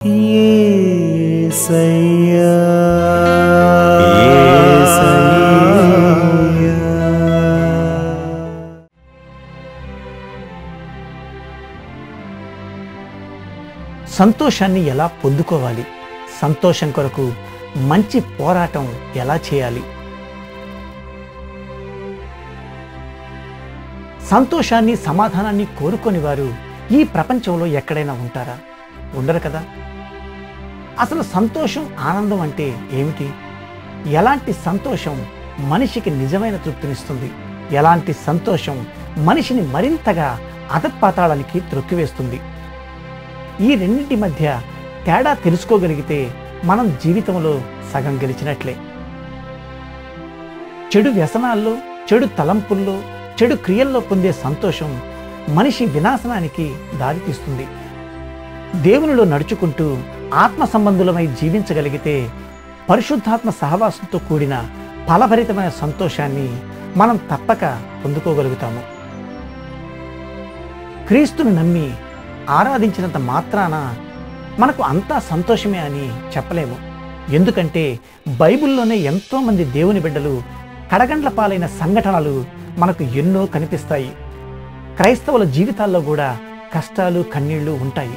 యేసయ్యా యేసయ్యా సంతోషాన్ని ఎలా పొందుకోవాలి సంతోషం కొరకు మంచి పోరాటం ఎలా చేయాలి సంతోషాన్ని సమాధానాన్ని కోరుకొని వారు ఈ ప్రపంచంలో ఎక్కడైనా ఉంటారా ఉండరు కదా అసలు సంతోషం ఆనందం అంటే ఏమిటి ఎలాంటి సంతోషం మనిషికి నిజమైన తృప్తినిస్తుంది ఎలాంటి సంతోషం మనిషిని మరింతగా అధపాతాళానికి త్రొక్కివేస్తుంది ఈ రెండింటి మధ్య తేడా తెలుసుకోగలిగితే మనం జీవితంలో సగం గెలిచినట్లే చెడు వ్యసనాల్లో చెడు తలంపుల్లో చెడు క్రియల్లో పొందే సంతోషం మనిషి వినాశనానికి దారితీస్తుంది దేవునిలో నడుచుకుంటూ ఆత్మ సంబంధులమై జీవించగలిగితే పరిశుద్ధాత్మ సహవాసంతో కూడిన ఫలభరితమైన సంతోషాన్ని మనం తప్పక పొందుకోగలుగుతాము క్రీస్తును నమ్మి ఆరాధించినంత మాత్రాన మనకు అంతా సంతోషమే అని చెప్పలేము ఎందుకంటే బైబిల్లోనే ఎంతోమంది దేవుని బిడ్డలు కడగండ్ల పాలైన సంఘటనలు మనకు ఎన్నో కనిపిస్తాయి క్రైస్తవుల జీవితాల్లో కూడా కష్టాలు కన్నీళ్లు ఉంటాయి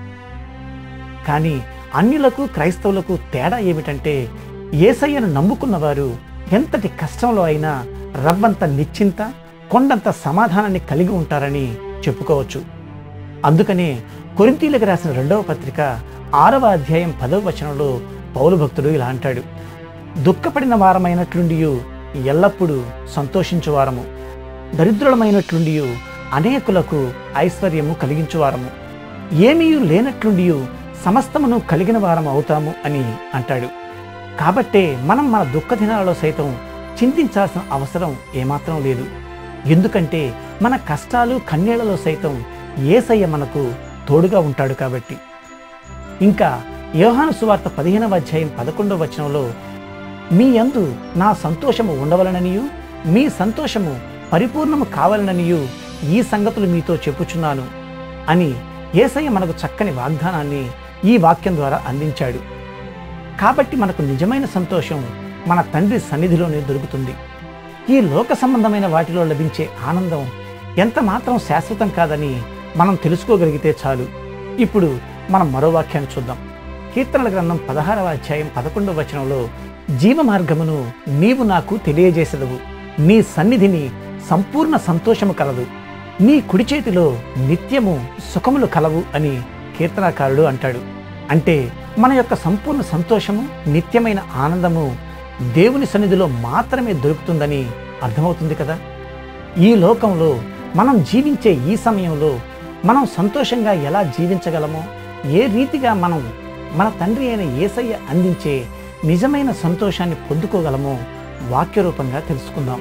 కానీ అన్యులకు క్రైస్తవులకు తేడా ఏమిటంటే ఏసయ్యను నమ్ముకున్న వారు ఎంతటి కష్టంలో అయినా రవ్వంత నిశ్చింత కొండంత సమాధానాన్ని కలిగి ఉంటారని చెప్పుకోవచ్చు అందుకనే కొరింతీలకు రాసిన రెండవ పత్రిక ఆరవ అధ్యాయం పదవ వచనంలో పౌలు భక్తుడు ఇలా అంటాడు దుఃఖపడిన వారమైనట్లుండి ఎల్లప్పుడూ సంతోషించువారము దరిద్రులమైనట్లుండి అనేకులకు ఐశ్వర్యము కలిగించువారము ఏమీ లేనట్లుండి సమస్తమును కలిగిన వారం అవుతాము అని అంటాడు కాబట్టే మనం మన దుఃఖ దినాలలో సైతం చింతించాల్సిన అవసరం ఏమాత్రం లేదు ఎందుకంటే మన కష్టాలు కన్నీళ్లలో సైతం ఏసయ్య మనకు తోడుగా ఉంటాడు కాబట్టి ఇంకా యోహాను సువార్త పదిహేనవ అధ్యాయం పదకొండవ వచనంలో మీ యందు నా సంతోషము ఉండవలననియు మీ సంతోషము పరిపూర్ణము కావాలననియు ఈ సంగతులు మీతో చెప్పుచున్నాను అని ఏసయ్య మనకు చక్కని వాగ్దానాన్ని ఈ వాక్యం ద్వారా అందించాడు కాబట్టి మనకు నిజమైన సంతోషం మన తండ్రి సన్నిధిలోనే దొరుకుతుంది ఈ లోక సంబంధమైన వాటిలో లభించే ఆనందం ఎంత మాత్రం శాశ్వతం కాదని మనం తెలుసుకోగలిగితే చాలు ఇప్పుడు మనం మరో వాక్యాన్ని చూద్దాం కీర్తనల గ్రంథం పదహారవ అధ్యాయం పదకొండవ వచనంలో జీవ మార్గమును నీవు నాకు తెలియజేసదవు నీ సన్నిధిని సంపూర్ణ సంతోషము కలదు నీ కుడి చేతిలో నిత్యము సుఖములు కలవు అని కీర్తనాకారుడు అంటాడు అంటే మన యొక్క సంపూర్ణ సంతోషము నిత్యమైన ఆనందము దేవుని సన్నిధిలో మాత్రమే దొరుకుతుందని అర్థమవుతుంది కదా ఈ లోకంలో మనం జీవించే ఈ సమయంలో మనం సంతోషంగా ఎలా జీవించగలమో ఏ రీతిగా మనం మన తండ్రి అయిన ఏసయ్య అందించే నిజమైన సంతోషాన్ని పొందుకోగలమో వాక్యరూపంగా తెలుసుకుందాం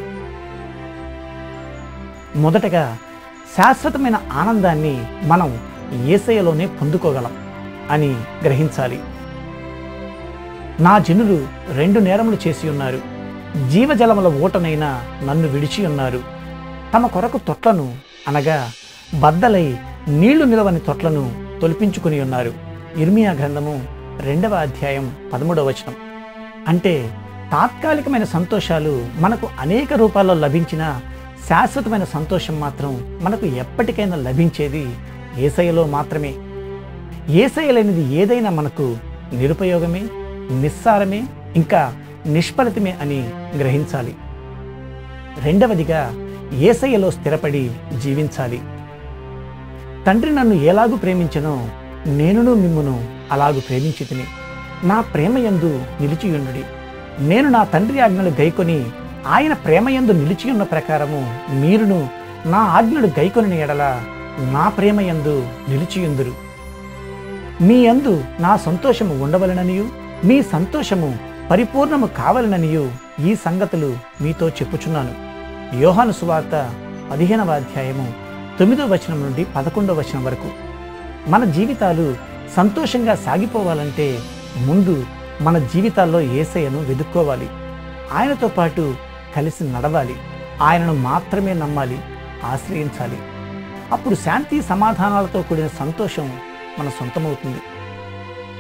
మొదటగా శాశ్వతమైన ఆనందాన్ని మనం ఏసయ్యలోనే పొందుకోగలం అని గ్రహించాలి నా జనులు రెండు నేరములు చేసి ఉన్నారు జీవజలముల ఓటనైనా నన్ను విడిచి ఉన్నారు తమ కొరకు తొట్లను అనగా బద్దలై నీళ్లు నిలవని తొట్లను తొలిపించుకుని ఉన్నారు ఇర్మియా గ్రంథము రెండవ అధ్యాయం పదమూడవ వచనం అంటే తాత్కాలికమైన సంతోషాలు మనకు అనేక రూపాల్లో లభించిన శాశ్వతమైన సంతోషం మాత్రం మనకు ఎప్పటికైనా లభించేది ఏసయ్యలో మాత్రమే ఏసయ్య లేనిది ఏదైనా మనకు నిరుపయోగమే నిస్సారమే ఇంకా నిష్ఫలితమే అని గ్రహించాలి రెండవదిగా ఏసయ్యలో స్థిరపడి జీవించాలి తండ్రి నన్ను ఎలాగూ ప్రేమించనో నేనును మిమ్మును అలాగు ప్రేమించి తిని నా ప్రేమయందు నిలిచియుండుడి నేను నా తండ్రి ఆజ్ఞలు గైకొని ఆయన ప్రేమయందు నిలిచియున్న ప్రకారము మీరును నా ఆజ్ఞలు గైకొని ఎడల నా ప్రేమయందు నిలిచియుందురు మీ యందు నా సంతోషము ఉండవలననియు మీ సంతోషము పరిపూర్ణము కావలననియు ఈ సంగతులు మీతో చెప్పుచున్నాను యోహాను సువార్త పదిహేనవ అధ్యాయము తొమ్మిదో వచనం నుండి పదకొండవ వచనం వరకు మన జీవితాలు సంతోషంగా సాగిపోవాలంటే ముందు మన జీవితాల్లో ఏసయ్యను వెతుక్కోవాలి ఆయనతో పాటు కలిసి నడవాలి ఆయనను మాత్రమే నమ్మాలి ఆశ్రయించాలి అప్పుడు శాంతి సమాధానాలతో కూడిన సంతోషం మన సొంతమవుతుంది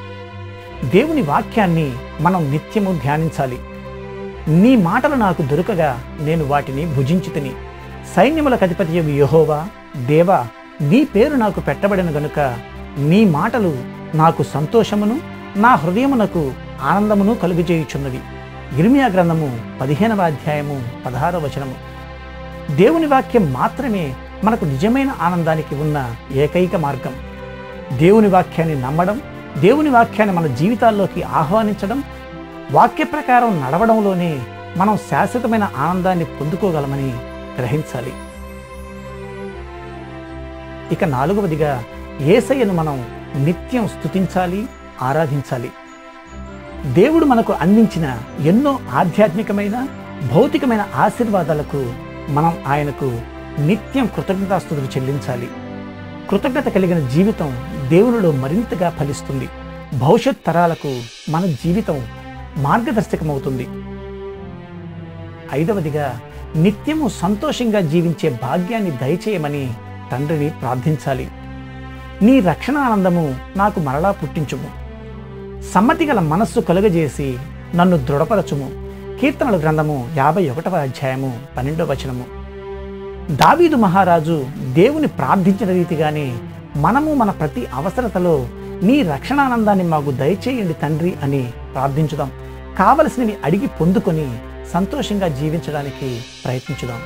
దేవుని వాక్యాన్ని మనం నిత్యము ధ్యానించాలి నీ మాటలు నాకు దొరకగా నేను వాటిని భుజించితిని సైన్యములకు అధిపతి యహోవా దేవా నీ పేరు నాకు పెట్టబడిన గనుక నీ మాటలు నాకు సంతోషమును నా హృదయమునకు ఆనందమును కలుగజేయుచున్నవి ఇర్మియా గ్రంథము పదిహేనవ అధ్యాయము పదహారవ వచనము దేవుని వాక్యం మాత్రమే మనకు నిజమైన ఆనందానికి ఉన్న ఏకైక మార్గం దేవుని వాక్యాన్ని నమ్మడం దేవుని వాక్యాన్ని మన జీవితాల్లోకి ఆహ్వానించడం వాక్య ప్రకారం నడవడంలోనే మనం శాశ్వతమైన ఆనందాన్ని పొందుకోగలమని గ్రహించాలి ఇక నాలుగవదిగా ఏసయ్యను మనం నిత్యం స్తుతించాలి ఆరాధించాలి దేవుడు మనకు అందించిన ఎన్నో ఆధ్యాత్మికమైన భౌతికమైన ఆశీర్వాదాలకు మనం ఆయనకు నిత్యం కృతజ్ఞతాస్తుతులు చెల్లించాలి కృతజ్ఞత కలిగిన జీవితం దేవునిలో మరింతగా ఫలిస్తుంది భవిష్యత్ తరాలకు మన జీవితం మార్గదర్శకమవుతుంది ఐదవదిగా నిత్యము సంతోషంగా జీవించే భాగ్యాన్ని దయచేయమని తండ్రిని ప్రార్థించాలి నీ రక్షణ ఆనందము నాకు మరలా పుట్టించుము సమ్మతి గల మనస్సు కలుగజేసి నన్ను దృఢపరచుము కీర్తనల గ్రంథము యాభై ఒకటవ అధ్యాయము పన్నెండవ వచనము దావీదు మహారాజు దేవుని ప్రార్థించిన రీతిగానే మనము మన ప్రతి అవసరతలో నీ రక్షణానందాన్ని మాకు దయచేయండి తండ్రి అని ప్రార్థించుదాం కావలసినవి అడిగి పొందుకొని సంతోషంగా జీవించడానికి ప్రయత్నించుదాం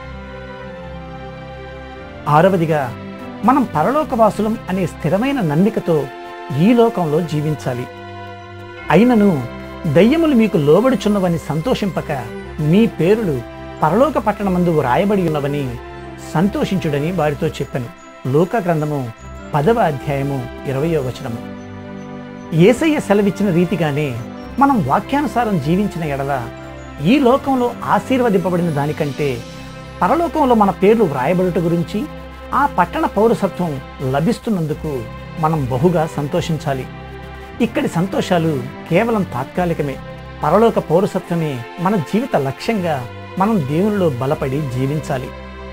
ఆరవదిగా మనం పరలోకవాసులం అనే స్థిరమైన నమ్మికతో ఈ లోకంలో జీవించాలి అయినను దయ్యములు మీకు లోబడుచున్నవని సంతోషింపక మీ పేరులు పరలోక పట్టణమందు రాయబడి ఉన్నవని సంతోషించుడని వారితో చెప్పాను లోక గ్రంథము పదవ అధ్యాయము ఇరవయో వచనము ఏసయ్య సెలవిచ్చిన రీతిగానే మనం వాక్యానుసారం జీవించిన ఎడల ఈ లోకంలో ఆశీర్వదింపబడిన దానికంటే పరలోకంలో మన పేర్లు వ్రాయబడుట గురించి ఆ పట్టణ పౌరసత్వం లభిస్తున్నందుకు మనం బహుగా సంతోషించాలి ఇక్కడి సంతోషాలు కేవలం తాత్కాలికమే పరలోక పౌరసత్వమే మన జీవిత లక్ష్యంగా మనం దేవునిలో బలపడి జీవించాలి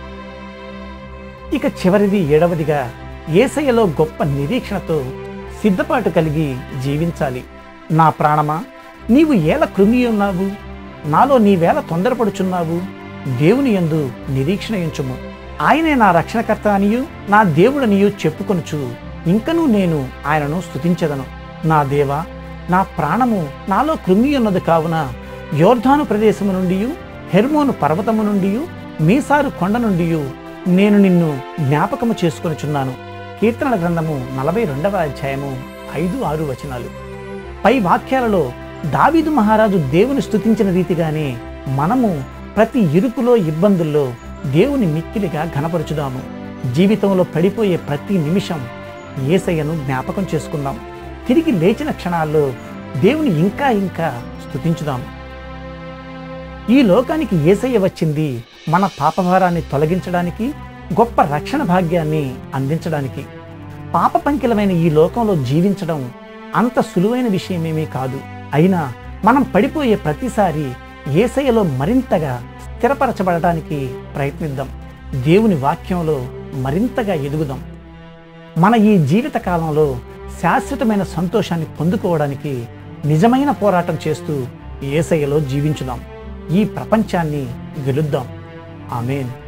ఇక చివరిది ఏడవదిగా ఏసయ్యలో గొప్ప నిరీక్షణతో సిద్ధపాటు కలిగి జీవించాలి నా ప్రాణమా నీవు ఏల కృంగి ఉన్నావు నాలో నీవేళ తొందరపడుచున్నావు దేవుని యందు నిరీక్షణ ఉంచుము ఆయనే నా రక్షణకర్త అనియు నా దేవుడనియు చెప్పుకొనుచు ఇంకనూ నేను ఆయనను స్తుతించదను నా దేవా నా ప్రాణము నాలో కృంగి ఉన్నది కావున యోర్ధాను ప్రదేశము నుండి హెర్మోను పర్వతము నుండి మీసారు కొండ నుండి నేను నిన్ను జ్ఞాపకము చేసుకొనుచున్నాను కీర్తనల గ్రంథము నలభై రెండవ అధ్యాయము ఐదు ఆరు వచనాలు పై వాక్యాలలో దావీదు మహారాజు దేవుని స్తుతించిన రీతిగానే మనము ప్రతి ఇరుకులో ఇబ్బందుల్లో దేవుని మిక్కిలిగా ఘనపరుచుదాము జీవితంలో పడిపోయే ప్రతి నిమిషం ఏసయ్యను జ్ఞాపకం చేసుకుందాం తిరిగి లేచిన క్షణాల్లో దేవుని ఇంకా ఇంకా స్తుతించుదాం ఈ లోకానికి ఏసయ్య వచ్చింది మన పాపభారాన్ని తొలగించడానికి గొప్ప రక్షణ భాగ్యాన్ని అందించడానికి పాప పంకిలమైన ఈ లోకంలో జీవించడం అంత సులువైన విషయమేమీ కాదు అయినా మనం పడిపోయే ప్రతిసారి ఏసయ్యలో మరింతగా స్థిరపరచబడటానికి ప్రయత్నిద్దాం దేవుని వాక్యంలో మరింతగా ఎదుగుదాం మన ఈ జీవిత కాలంలో శాశ్వతమైన సంతోషాన్ని పొందుకోవడానికి నిజమైన పోరాటం చేస్తూ ఏసయ్యలో జీవించుదాం ఈ ప్రపంచాన్ని గెలుద్దాం ఆమెన్